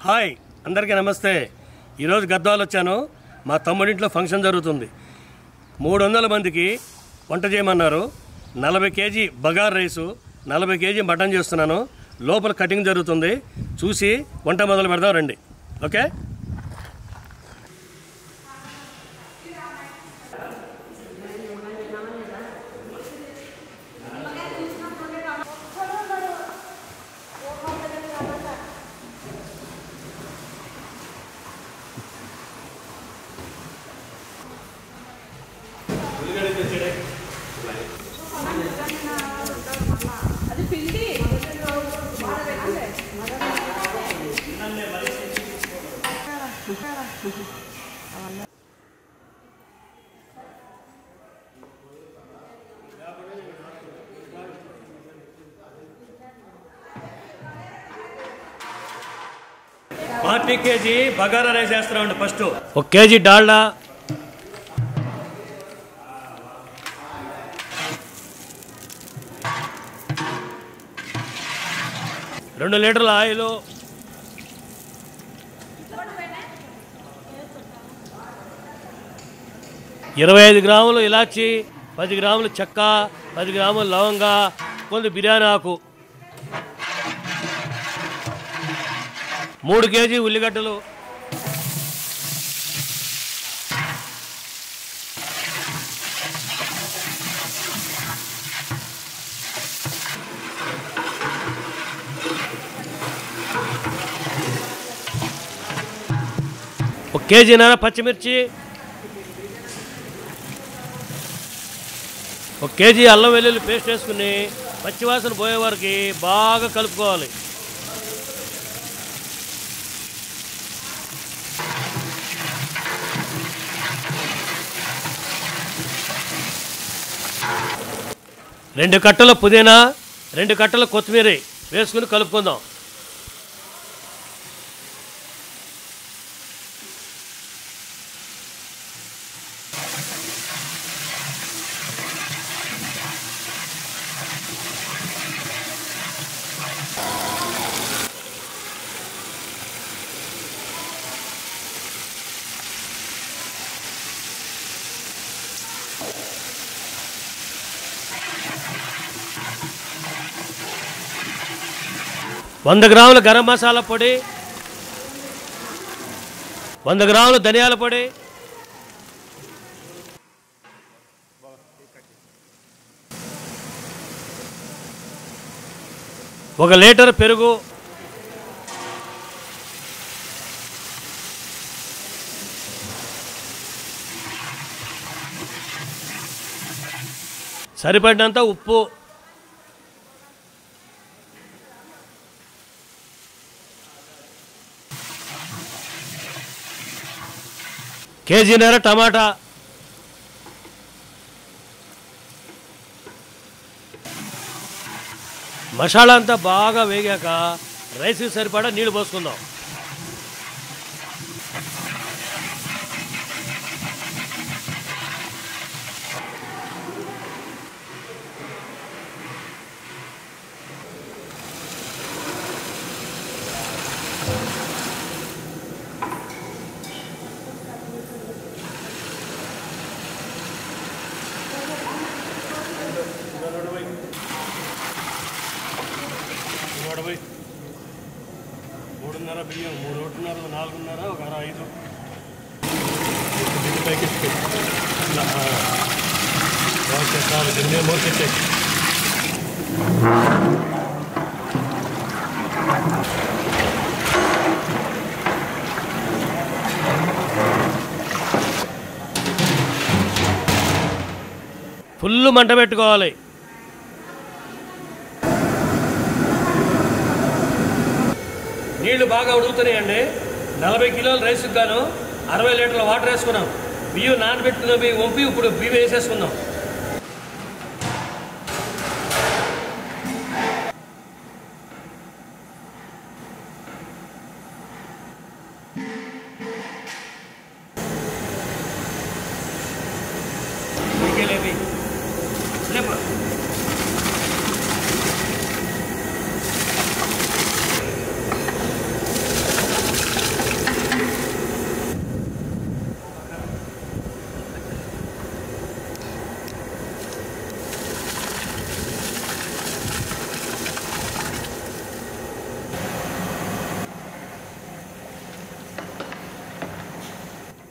Hi అందరికీ నమస్తే ఈరోజు గద్వాలు వచ్చాను మా తమ్ముడింట్లో ఫంక్షన్ జరుగుతుంది మూడు వందల మందికి వంట చేయమన్నారు నలభై కేజీ బగార్ రైసు నలభై కేజీ మటన్ చేస్తున్నాను లోపల కటింగ్ జరుగుతుంది చూసి వంట మొదలు పెడదాం రండి okay forty KG bagara rice వేస్తున్నామండి ఫస్ట్ ఒక కేజీ డాల్డా రెండు లీటర్ల ఆయిల్ ఇరవై ఐదు గ్రాములు ఇలాచి పది గ్రాములు చెక్క పది గ్రాములు లవంగా కొంత బిర్యానీ ఆకు మూడు కేజీ ఉల్లిగడ్డలు ఒక కేజీన్నర పచ్చిమిర్చి ఒక కేజీ అల్లం వెల్లుల్లి పేస్ట్ వేసుకుని పచ్చివాసన పోయే వరకు బాగా కలుపుకోవాలి రెండు కట్టల పుదీనా రెండు కట్టల కొత్తిమీర వేసుకుని కలుపుకుందాం వంద గ్రాముల గరం మసాలా పొడి వంద గ్రాముల ధనియాల పొడి ఒక లీటర్ పెరుగు సరిపడినంత ఉప్పు కేజీన్నర టమాటా మసాలా అంతా బాగా వేగాక రైస్కి సరిపడా నీళ్లు పోసుకుందాం నలభై మూడున్నర బియ్యం మూడు ఒకటిన్నర నాలుగున్నర ఒక అర ఐదు దీని ప్యాకెట్ ఇలా ఓకే చాలు దీన్ని మోకెట్టే ఫుల్ మంట పెట్టుకోవాలి నీళ్లు బాగా ఉడుకుతున్నాయండి నలభై కిలోల రైస్కి గాను అరవై లీటర్ల వాటర్ వేసుకున్నాం బియ్యం నానబెట్టుకున్న బియ్యం వంపి ఇప్పుడు బియ్యం వేసేసుకుందాం ఉడికేలేవి. లేపు.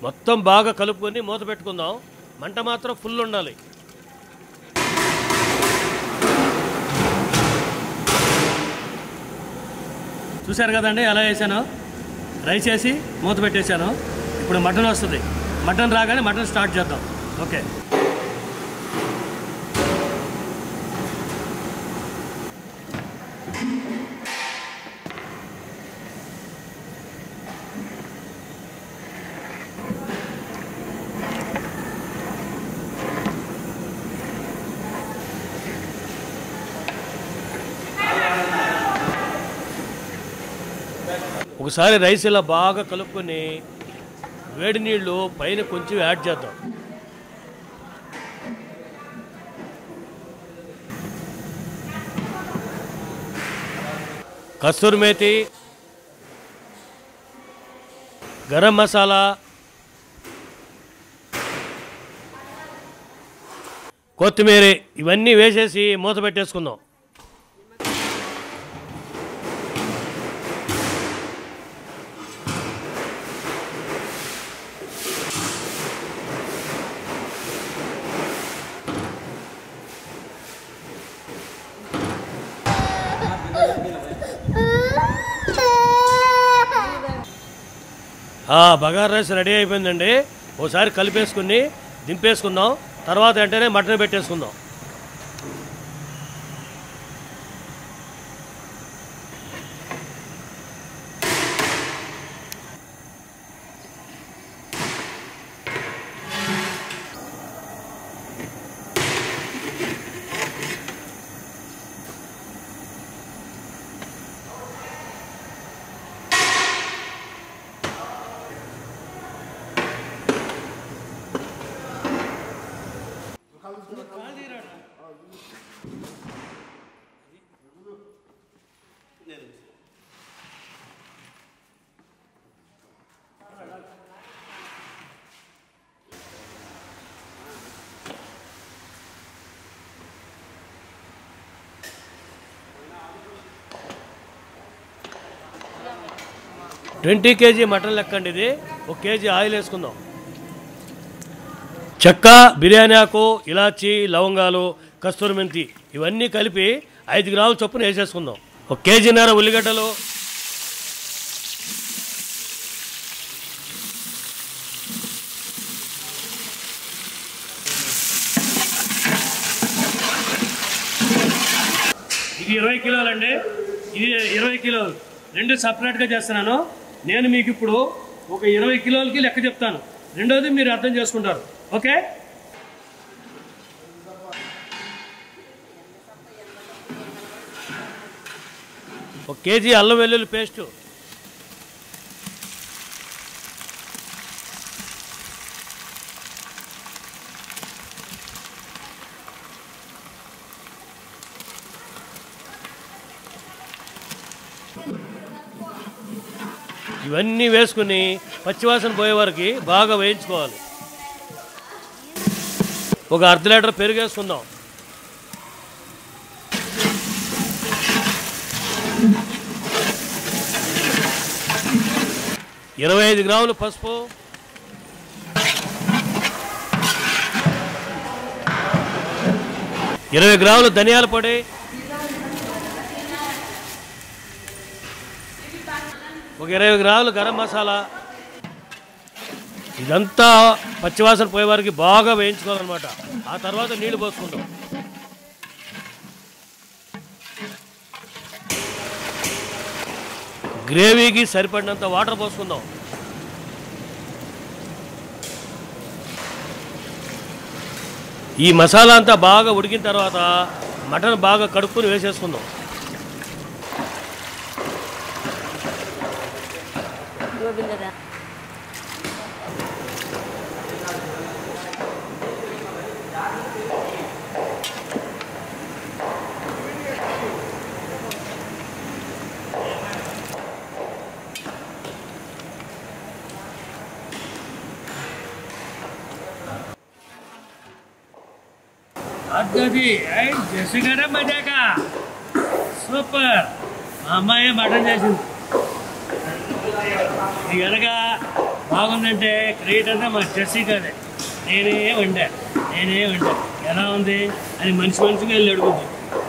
మొత్తం బాగా కలుపుకొని మూత పెట్టుకుందాం మంట మాత్రం ఫుల్ ఉండాలి చూశారు కదండి ఎలా వేసాను రైస్ వేసి మూత పెట్టేశాను ఇప్పుడు మటన్ వస్తుంది మటన్ రాగానే మటన్ స్టార్ట్ చేద్దాం ఓకే ఒకసారి రైస్ ఇలా బాగా కలుపుకొని వేడి నీళ్ళు పైన కొంచెం యాడ్ చేద్దాం కస్తూరి మేతి గరం మసాలా కొత్తిమీర ఇవన్నీ వేసేసి మూత పెట్టేసుకుందాం ఆ, బగార్ రైస్ రెడీ అయిపోయిందండి ఓసారి కలిపేసుకుని దింపేసుకుందాం తర్వాత వెంటనే మటన్ పెట్టేసుకుందాం ట్వంటీ కేజీ మటన్ లెక్కండి ఇది ఒక కేజీ ఆయిల్ వేసుకుందాం చెక్క బిర్యానీ ఆకు ఇలాచి లవంగాలు కస్తూరి మెంతి ఇవన్నీ కలిపి ఐదు గ్రాముల చొప్పున వేసేసుకుందాం ఒక కేజీన్నర ఉల్లిగడ్డలు ఇది ఇరవై కిలోలండి ఇది ఇరవై కిలోలు రెండు సపరేట్గా చేస్తున్నాను నేను మీకు ఇప్పుడు ఒక ఇరవై కిలోలకి లెక్క చెప్తాను రెండోది మీరు అర్థం చేసుకుంటారు ఓకే ఒక కేజీ అల్లం వెల్లుల్లి పేస్టు ఇవన్నీ వేసుకుని పచ్చివాసన పోయే వరకు బాగా వేయించుకోవాలి ఒక అర్ధ లీటర్ పెరుగు వేసుకుందాం ఇరవై ఐదు గ్రాములు పసుపు ఇరవై గ్రాములు ధనియాల పొడి ఒక ఇరవై గ్రాములు గరం మసాలా ఇదంతా పచ్చివాసన పోయే వారికి బాగా వేయించుకోవాలన్నమాట ఆ తర్వాత నీళ్లు పోసుకుంటాం గ్రేవీకి సరిపడినంత వాటర్ పోసుకుందాం ఈ మసాలా అంతా బాగా ఉడికిన తర్వాత మటన్ బాగా కడుక్కుని వేసేసుకుందాం గోవిందరా అద్దది జసిగడ మజాక సూపర్ మా అమ్మాయి మటన్ చేసింది ఇది కనుక బాగుందంటే క్రెడిట్ అంతా మా జెర్సీ కాదే నేనే వండా నేనే వండా ఎలా ఉంది అని మనిషి మనిషిగా వెళ్ళి అడుగుద్ది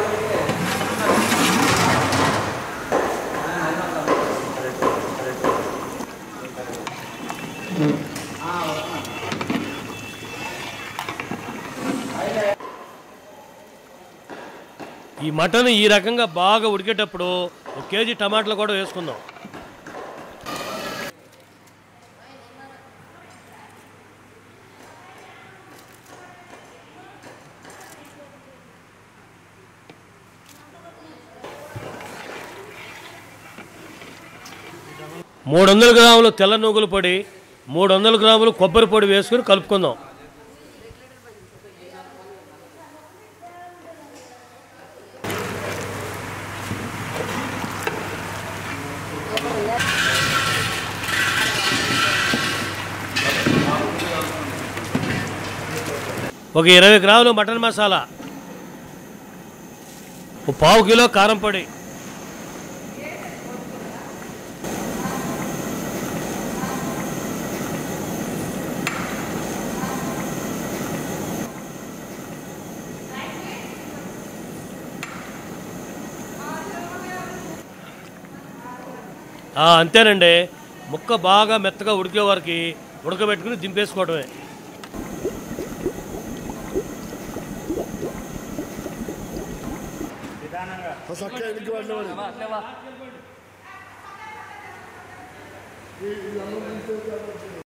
ఈ మటన్ ఈ రకంగా బాగా ఉడికేటప్పుడు ఒక కేజీ టమాటాలు కూడా వేసుకుందాం మూడు వందల గ్రాములు తెల్ల నువ్వుల పొడి మూడు వందల గ్రాములు కొబ్బరి పొడి వేసుకుని కలుపుకుందాం ఒక ఇరవై గ్రాములు మటన్ మసాలా ఒక పావు కిలో కారం పొడి ఆ, అంతేనండి ముక్క బాగా మెత్తగా ఉడికే వరకు ఉడకబెట్టుకుని దింపేసుకోవడమే చక్కగా ఎన్నికి పడినవాడు